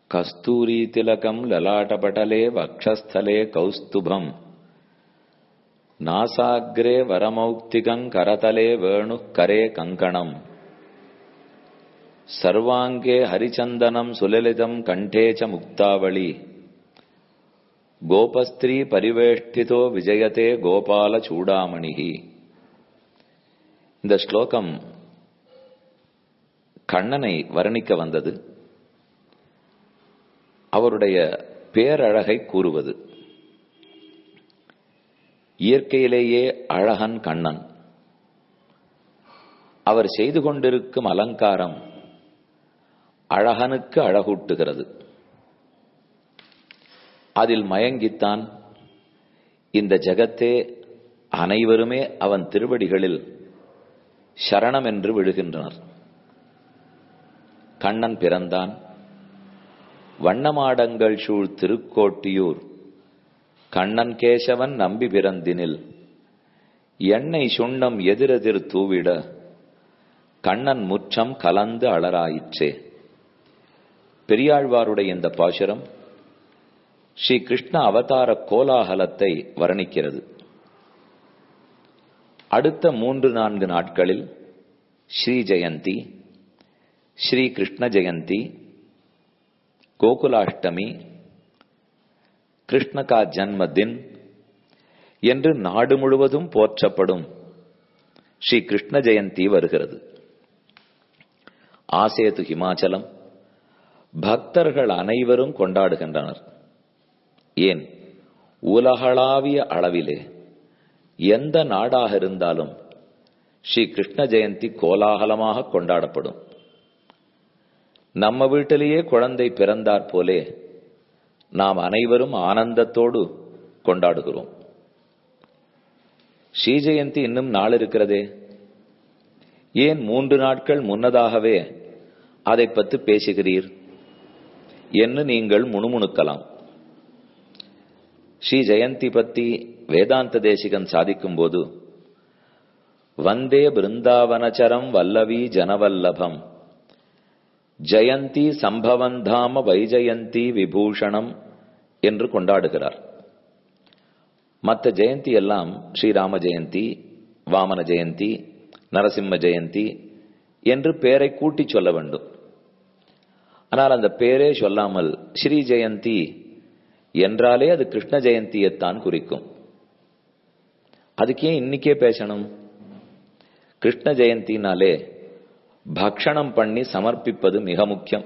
कस्तूरीतिलकम् ललाटपटले वक्षस्थले कौस्तुभम् नासाग्रे वरमौक्तिकम् करतले वेणुः करे कङ्कणम् सर्वाङ्गे हरिचन्दनम् सुललितम् कण्ठे च मुक्तावळी கோபஸ்திரீ பரிவேஷ்டிதோ விஜயதே கோபால சூடாமணிகி இந்த ஸ்லோகம் கண்ணனை வர்ணிக்க வந்தது அவருடைய பேரழகை கூறுவது இயற்கையிலேயே அழகன் கண்ணன் அவர் செய்து கொண்டிருக்கும் அலங்காரம் அழகனுக்கு அழகூட்டுகிறது அதில் மயங்கித்தான் இந்த ஜகத்தே அனைவருமே அவன் திருவடிகளில் சரணம் என்று விழுகின்றனர் கண்ணன் பிறந்தான் வண்ணமாடங்கள் சூழ் திருக்கோட்டியூர் கண்ணன் கேசவன் நம்பி பிறந்தினில் எண்ணெய் சுண்ணம் எதிரெதிர் தூவிட கண்ணன் முற்றம் கலந்து அலராயிற்றே பெரியாழ்வாருடைய இந்த பாசுரம் ஸ்ரீ கிருஷ்ண அவதார கோலாகலத்தை வர்ணிக்கிறது அடுத்த மூன்று நான்கு நாட்களில் ஸ்ரீ ஜெயந்தி ஸ்ரீ கிருஷ்ண ஜெயந்தி கோகுலாஷ்டமி கிருஷ்ணகா ஜன்ம தின் என்று நாடு முழுவதும் போற்றப்படும் ஸ்ரீ கிருஷ்ண ஜெயந்தி வருகிறது ஆசேது ஹிமாச்சலம் பக்தர்கள் அனைவரும் கொண்டாடுகின்றனர் ஏன் உலகளாவிய அளவிலே எந்த நாடாக இருந்தாலும் ஸ்ரீ கிருஷ்ண ஜெயந்தி கோலாகலமாக கொண்டாடப்படும் நம்ம வீட்டிலேயே குழந்தை பிறந்தாற் போலே நாம் அனைவரும் ஆனந்தத்தோடு கொண்டாடுகிறோம் ஸ்ரீ ஜெயந்தி இன்னும் நாள் இருக்கிறதே ஏன் மூன்று நாட்கள் முன்னதாகவே அதை பற்றி பேசுகிறீர் என்று நீங்கள் முணுமுணுக்கலாம் ஸ்ரீ ஜெயந்தி பத்தி வேதாந்த தேசிகன் சாதிக்கும் போது வந்தே பிருந்தாவனச்சரம் வல்லவி ஜனவல்லபம் ஜெயந்தி சம்பவந்தாம வைஜயந்தி விபூஷணம் என்று கொண்டாடுகிறார் மற்ற ஜெயந்தி எல்லாம் ஸ்ரீராம ஜெயந்தி வாமன ஜெயந்தி நரசிம்ம ஜெயந்தி என்று பெயரை கூட்டி சொல்ல வேண்டும் ஆனால் அந்த பேரே சொல்லாமல் ஸ்ரீ ஜெயந்தி என்றாலே அது கிருஷ்ண ஜெயந்தியைத்தான் குறிக்கும் அதுக்கே இன்னைக்கே பேசணும் கிருஷ்ண ஜெயந்தினாலே பக்ஷணம் பண்ணி சமர்ப்பிப்பது மிக முக்கியம்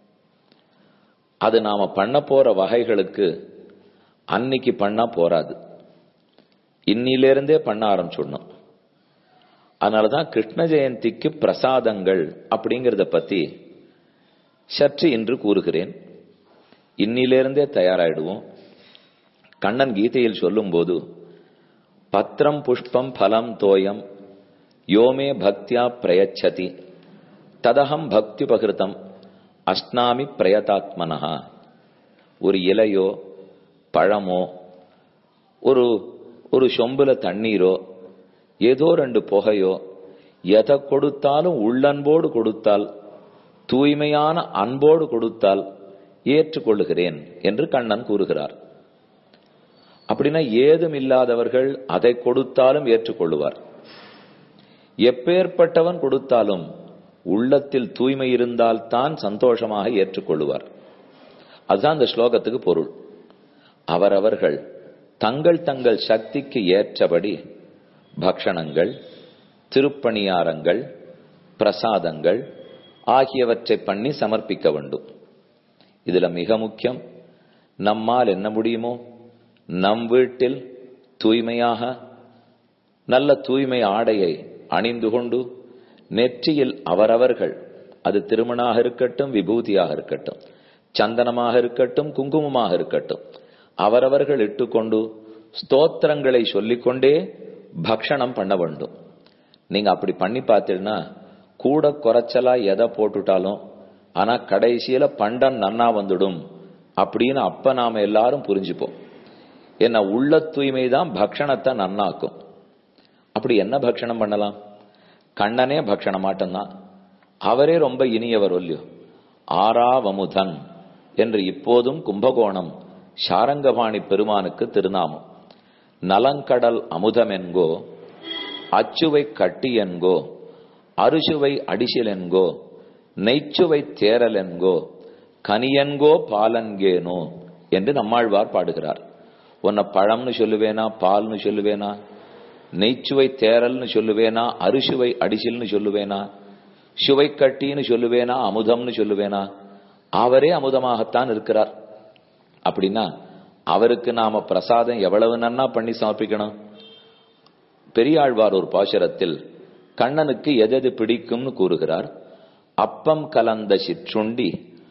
அது நாம பண்ண போற வகைகளுக்கு அன்னைக்கு பண்ணா போராது இன்னிலிருந்தே பண்ண ஆரம்பிச்சுடணும் அதனாலதான் கிருஷ்ண ஜெயந்திக்கு பிரசாதங்கள் அப்படிங்கறத பத்தி சற்று இன்று கூறுகிறேன் இன்னிலிருந்தே தயாராயிடுவோம் கண்ணன் கீதையில் சொல்லும் போது பத்திரம் புஷ்பம் பலம் தோயம் யோமே பக்தியா பிரயச்சதி ததகம் பக்தி பகிருத்தம் அஸ்னாமி பிரயதாத்மனஹா ஒரு இலையோ பழமோ ஒரு ஒரு சொம்புல தண்ணீரோ ஏதோ ரெண்டு புகையோ எதை கொடுத்தாலும் உள்ளன்போடு கொடுத்தால் தூய்மையான அன்போடு கொடுத்தால் ஏற்றுக்கொள்ளுகிறேன் என்று கண்ணன் கூறுகிறார் அப்படின்னா ஏதும் இல்லாதவர்கள் அதை கொடுத்தாலும் ஏற்றுக்கொள்ளுவார் எப்பேற்பட்டவன் கொடுத்தாலும் உள்ளத்தில் தூய்மை இருந்தால் தான் சந்தோஷமாக ஏற்றுக்கொள்ளுவார் அதுதான் இந்த ஸ்லோகத்துக்கு பொருள் அவரவர்கள் தங்கள் தங்கள் சக்திக்கு ஏற்றபடி பக்ஷணங்கள் திருப்பணியாரங்கள் பிரசாதங்கள் ஆகியவற்றை பண்ணி சமர்ப்பிக்க வேண்டும் இதுல மிக முக்கியம் நம்மால் என்ன முடியுமோ நம் வீட்டில் தூய்மையாக நல்ல தூய்மை ஆடையை அணிந்து கொண்டு நெற்றியில் அவரவர்கள் அது திருமணாக இருக்கட்டும் விபூதியாக இருக்கட்டும் சந்தனமாக இருக்கட்டும் குங்குமமாக இருக்கட்டும் அவரவர்கள் இட்டுக்கொண்டு ஸ்தோத்திரங்களை சொல்லிக்கொண்டே பக்ஷணம் பண்ண வேண்டும் நீங்க அப்படி பண்ணி பார்த்தீங்கன்னா கூட குறைச்சலா எதை போட்டுட்டாலும் ஆனா கடைசியில பண்டம் நன்னா வந்துடும் அப்படின்னு அப்ப நாம எல்லாரும் புரிஞ்சுப்போம் என்ன உள்ள தூய்மை தான் பக்ஷணத்தை நன்னாக்கும் அப்படி என்ன பக்ஷணம் பண்ணலாம் கண்ணனே பக்ஷண மாட்டம்தான் அவரே ரொம்ப இனியவர் ஒல்லியோ ஆறாவமுதன் என்று இப்போதும் கும்பகோணம் சாரங்கபாணி பெருமானுக்கு திருநாமம் நலங்கடல் அமுதமென்கோ அச்சுவை கட்டி என்கோ அறுசுவை அடிசிலென்கோ நெய்ச்சுவை தேரலென்கோ கனியன்கோ பாலன்கேனோ என்று நம்மாழ்வார் பாடுகிறார் உன்னை பழம்னு சொல்லுவேனா பால்னு சொல்லுவேனா நெய்ச்சுவை தேரல்னு சொல்லுவேனா அரிசுவை அடிசில்னு சொல்லுவேனா சுவை கட்டின்னு சொல்லுவேனா அமுதம்னு சொல்லுவேனா அவரே அமுதமாகத்தான் இருக்கிறார் அப்படின்னா அவருக்கு நாம பிரசாதம் எவ்வளவு நன்னா பண்ணி சமர்ப்பிக்கணும் பெரியாழ்வார் ஒரு பாசுரத்தில் கண்ணனுக்கு எதெது பிடிக்கும்னு கூறுகிறார் அப்பம் கலந்த சிற்றுண்டி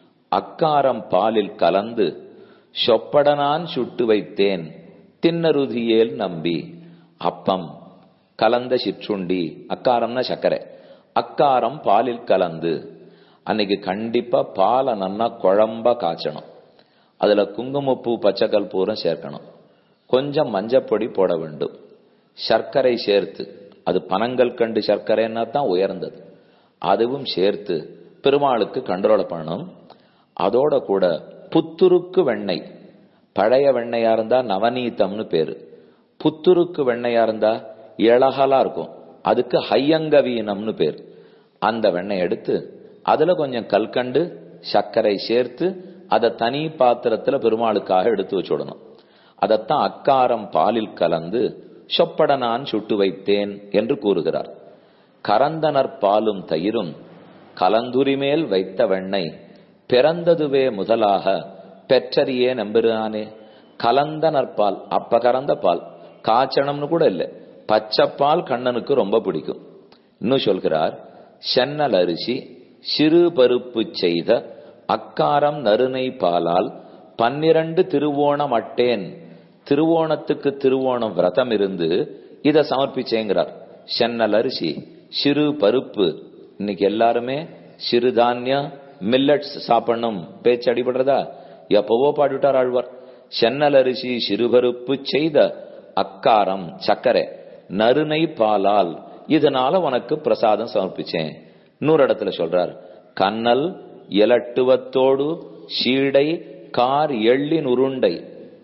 அக்காரம் பாலில் கலந்து சொப்படனான் சுட்டு வைத்தேன் தின்னருதியேல் நம்பி அப்பம் கலந்த சிற்றுண்டி அக்காரம்னா சர்க்கரை அக்காரம் பாலில் கலந்து அன்னைக்கு கண்டிப்பா பாலை நன்னா குழம்பா காய்ச்சணும் அதுல குங்குமப்பூ பச்சைக்கல் பூரம் சேர்க்கணும் கொஞ்சம் மஞ்சப்பொடி போட வேண்டும் சர்க்கரை சேர்த்து அது பனங்கள் கண்டு சர்க்கரைன்னா தான் உயர்ந்தது அதுவும் சேர்த்து பெருமாளுக்கு கண்ட்ரோல் பண்ணணும் அதோட கூட புத்துருக்கு வெண்ணெய் பழைய வெண்ணையா இருந்தா நவநீதம்னு பேரு புத்துருக்கு வெண்ணையா இருந்தா இளகலா இருக்கும் அதுக்கு ஹையங்கவீனம்னு பேர் அந்த வெண்ணெய் எடுத்து அதுல கொஞ்சம் கல்கண்டு சர்க்கரை சேர்த்து அதை தனி பாத்திரத்துல பெருமாளுக்காக எடுத்து வச்சுடணும் அதைத்தான் அக்காரம் பாலில் கலந்து சொப்பட நான் சுட்டு வைத்தேன் என்று கூறுகிறார் கரந்தனர் பாலும் தயிரும் கலந்துரிமேல் வைத்த வெண்ணெய் பிறந்ததுவே முதலாக பெற்றறியே நம்புறானே கலந்த நற்பால் அப்ப கறந்த பால் காய்ச்சனம்னு கூட இல்லை பச்சைப்பால் கண்ணனுக்கு ரொம்ப பிடிக்கும் இன்னும் சொல்கிறார் சென்னல் அரிசி சிறு பருப்பு செய்த அக்காரம் நறுனை பாலால் பன்னிரண்டு திருவோணம் அட்டேன் திருவோணத்துக்கு திருவோணம் விரதம் இருந்து இத சமர்ப்பிச்சேங்கிறார் சென்னல் அரிசி சிறு பருப்பு இன்னைக்கு எல்லாருமே சிறுதானியம் மில்லட்ஸ் சாப்பிடணும் பேச்சு அடிபடுறதா எப்பவோ பாடிவிட்டார் ஆழ்வார் சென்னல் அரிசி சிறுபருப்பு செய்த அக்காரம் சக்கரை நறுனை பாலால் இதனால உனக்கு பிரசாதம் சமர்ப்பிச்சேன் இன்னொரு இடத்துல சொல்றார் கண்ணல் இலட்டுவத்தோடு சீடை கார் எள்ளின் உருண்டை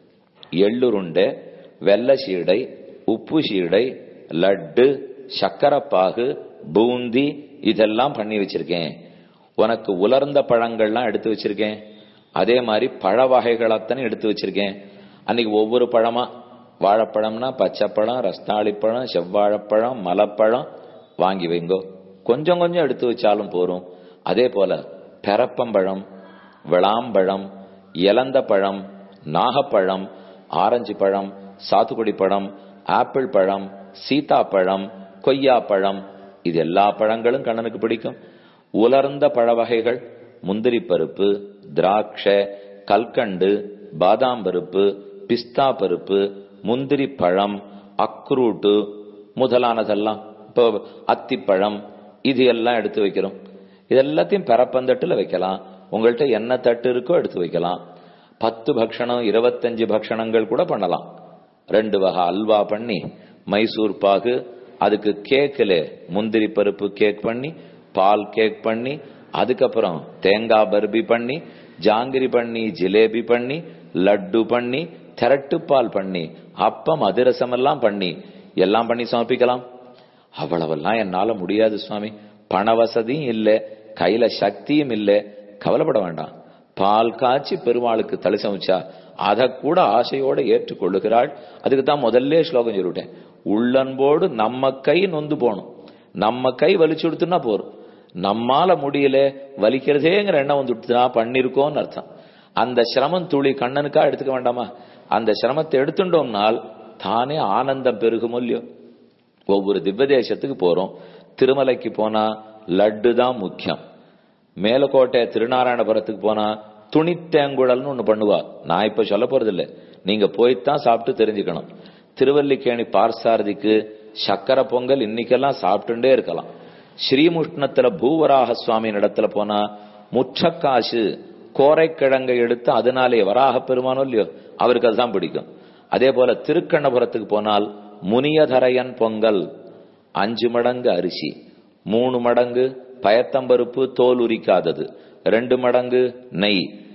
எள்ளுருண்டை வெள்ள சீடை உப்பு சீடை லட்டு சக்கரப்பாகு பூந்தி இதெல்லாம் பண்ணி வச்சிருக்கேன் உனக்கு உலர்ந்த பழங்கள்லாம் எடுத்து வச்சிருக்கேன் அதே மாதிரி பழ வகைகளத்தனை எடுத்து வச்சிருக்கேன் அன்னைக்கு ஒவ்வொரு பழமா வாழைப்பழம்னா பச்சைப்பழம் ரஸ்தாளிப்பழம் செவ்வாழைப்பழம் மலப்பழம் வாங்கி வைங்கோ கொஞ்சம் கொஞ்சம் எடுத்து வச்சாலும் போரும் அதே போல பெரப்பம்பழம் விளாம்பழம் இலந்த பழம் நாகப்பழம் ஆரஞ்சு பழம் சாத்துக்குடி பழம் ஆப்பிள் பழம் சீதாப்பழம் கொய்யா பழம் இது எல்லா பழங்களும் கண்ணனுக்கு பிடிக்கும் உலர்ந்த பழ வகைகள் முந்திரி பருப்பு திராட்சை கல்கண்டு பாதாம் பருப்பு பிஸ்தா பருப்பு முந்திரி பழம் அக்ரூட்டு முதலானதெல்லாம் இப்போ அத்திப்பழம் இது எல்லாம் எடுத்து வைக்கிறோம் இது எல்லாத்தையும் பெறப்பந்தட்டுல வைக்கலாம் உங்கள்கிட்ட என்ன தட்டு இருக்கோ எடுத்து வைக்கலாம் பத்து பக்ஷணம் இருபத்தஞ்சு பக்ஷணங்கள் கூட பண்ணலாம் ரெண்டு வகை அல்வா பண்ணி மைசூர் பாகு அதுக்கு கேக்கில் முந்திரி பருப்பு கேக் பண்ணி பால் கேக் பண்ணி அதுக்கப்புறம் தேங்காய் பர்பி பண்ணி ஜாங்கிரி பண்ணி ஜிலேபி பண்ணி லட்டு பண்ணி திரட்டு பால் பண்ணி அப்பம் அதிரசம் எல்லாம் பண்ணி எல்லாம் பண்ணி சமர்ப்பிக்கலாம் அவ்வளவெல்லாம் என்னால முடியாது சுவாமி பண வசதியும் இல்லை கையில சக்தியும் இல்லை கவலைப்பட வேண்டாம் பால் காய்ச்சி பெருமாளுக்கு தலை சமைச்சா அதை கூட ஆசையோட ஏற்றுக்கொள்ளுகிறாள் அதுக்கு தான் முதல்ல ஸ்லோகம் சொல்லிவிட்டேன் உள்ளன்போடு நம்ம கை நொந்து போகணும் நம்ம கை வலிச்சு கொடுத்துனா போறோம் நம்மால முடியல வலிக்கிறதேங்கிற எண்ணம் வந்துட்டுனா பண்ணிருக்கோம்னு அர்த்தம் அந்த சிரமம் துளி கண்ணனுக்கா எடுத்துக்க வேண்டாமா அந்த சிரமத்தை எடுத்துட்டோம்னால் தானே ஆனந்தம் பெருகும் இல்லையோ ஒவ்வொரு திவ்ய தேசத்துக்கு போறோம் திருமலைக்கு போனா லட்டு தான் முக்கியம் மேலக்கோட்டை திருநாராயணபுரத்துக்கு போனா துணித்தேங்குழல்னு ஒண்ணு பண்ணுவா நான் இப்ப சொல்ல போறது இல்ல நீங்க போய்த்தான் சாப்பிட்டு தெரிஞ்சுக்கணும் திருவல்லிக்கேணி பார்சாரதிக்கு சக்கரை பொங்கல் இன்னைக்கெல்லாம் சாப்பிட்டுட்டே இருக்கலாம் ஸ்ரீமுஷ்ணத்துல பூவராக சுவாமி இடத்துல போனா முச்சக்காசு கோரைக்கிழங்கை எடுத்து அதனாலே வராக பெருமானோ இல்லையோ அவருக்கு அதுதான் பிடிக்கும் அதே போல திருக்கண்ணபுரத்துக்கு போனால் முனியதரையன் பொங்கல் அஞ்சு மடங்கு அரிசி மூணு மடங்கு பயத்தம்பருப்பு தோல் உரிக்காதது ரெண்டு மடங்கு நெய்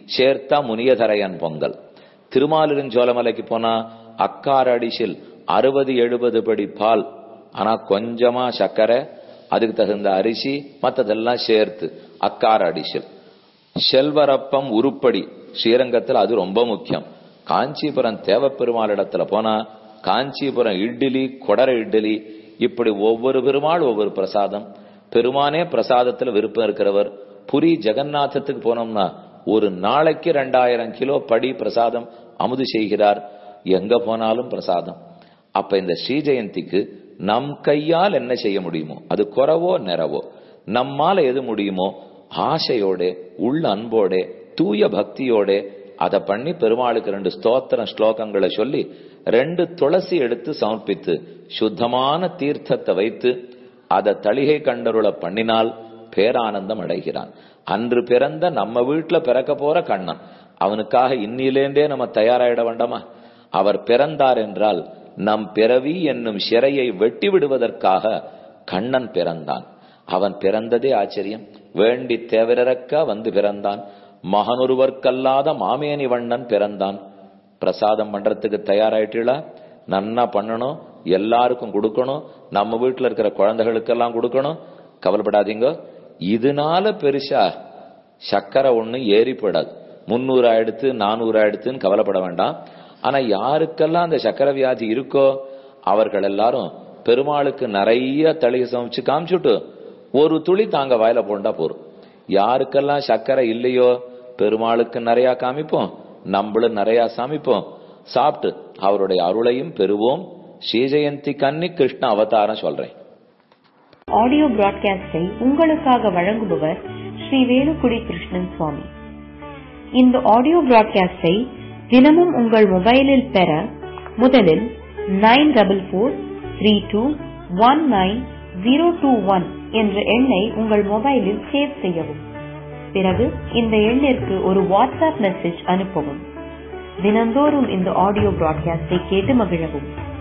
சேர்த்தா முனியதரையன் பொங்கல் திருமாலிருஞ்சோலமலைக்கு போனா அக்கார அடிசில் அறுபது எழுபது படி பால் ஆனா கொஞ்சமா சர்க்கரை அதுக்கு தகுந்த அரிசி மத்ததெல்லாம் சேர்த்து அக்கார அடிசில் செல்வரப்பம் உருப்படி ஸ்ரீரங்கத்தில் அது ரொம்ப முக்கியம் காஞ்சிபுரம் தேவப்பெருமாள் இடத்துல போனா காஞ்சிபுரம் இட்லி கொடர இட்லி இப்படி ஒவ்வொரு பெருமாள் ஒவ்வொரு பிரசாதம் பெருமானே பிரசாதத்துல விருப்பம் இருக்கிறவர் புரி ஜெகநாதத்துக்கு போனோம்னா ஒரு நாளைக்கு ரெண்டாயிரம் கிலோ படி பிரசாதம் அமுது செய்கிறார் எங்க போனாலும் பிரசாதம் அப்ப இந்த ஸ்ரீ ஜெயந்திக்கு நம் கையால் என்ன செய்ய முடியுமோ அது குறவோ நிறவோ நம்மால எது முடியுமோ ஆசையோட உள்ள அன்போட தூய பக்தியோட அதை பண்ணி பெருமாளுக்கு ரெண்டு ஸ்தோத்திரம் ஸ்லோகங்களை சொல்லி ரெண்டு துளசி எடுத்து சமர்ப்பித்து சுத்தமான தீர்த்தத்தை வைத்து அதை தளிகை கண்டருள பண்ணினால் பேரானந்தம் அடைகிறான் அன்று பிறந்த நம்ம வீட்டுல பிறக்க போற கண்ணன் அவனுக்காக இன்னிலேந்தே நம்ம தயாராயிட வேண்டாமா அவர் பிறந்தார் என்றால் நம் பிறவி என்னும் சிறையை வெட்டி விடுவதற்காக கண்ணன் பிறந்தான் அவன் பிறந்ததே ஆச்சரியம் வேண்டி தேவரக்க வந்து பிறந்தான் மகனொருவர்க்கல்லாத மாமேனி வண்ணன் பிறந்தான் பிரசாதம் பண்றதுக்கு தயாராயிட்டீங்களா நன்னா பண்ணணும் எல்லாருக்கும் கொடுக்கணும் நம்ம வீட்டுல இருக்கிற குழந்தைகளுக்கெல்லாம் கொடுக்கணும் கவலைப்படாதீங்க இதனால பெருசா சக்கரை ஒண்ணு ஏறி போயிடாது முன்னூறு ஆயிடுத்து நானூறு ஆயிடுத்துன்னு கவலைப்பட வேண்டாம் ஆனா யாருக்கெல்லாம் அந்த சக்கரை வியாதி இருக்கோ அவர்கள் எல்லாரும் பெருமாளுக்கு நிறைய தளிகை சமைச்சு காமிச்சுட்டு ஒரு துளி தாங்க வாயில போண்டா போறோம் யாருக்கெல்லாம் சக்கரை இல்லையோ பெருமாளுக்கு நிறைய காமிப்போம் நம்மளும் நிறைய சமைப்போம் சாப்பிட்டு அவருடைய அருளையும் பெறுவோம் ஸ்ரீஜெயந்தி கன்னி கிருஷ்ண அவதாரம் சொல்றேன் ஆடியோ பிராட்காஸ்டை உங்களுக்காக வழங்குபவர் ஸ்ரீ வேலுக்குடி கிருஷ்ணன் சுவாமி இந்த ஆடியோ பிராட்காஸ்டை தினமும் உங்கள் மொபைலில் பெற முதலில் nine double four three two one nine zero two one என்ற எண்ணை உங்கள் மொபைலில் சேவ் செய்யவும் பிறகு இந்த எண்ணிற்கு ஒரு வாட்ஸ்அப் மெசேஜ் அனுப்பவும் தினந்தோறும் இந்த ஆடியோ பிராட்காஸ்டை கேட்டு மகிழவும்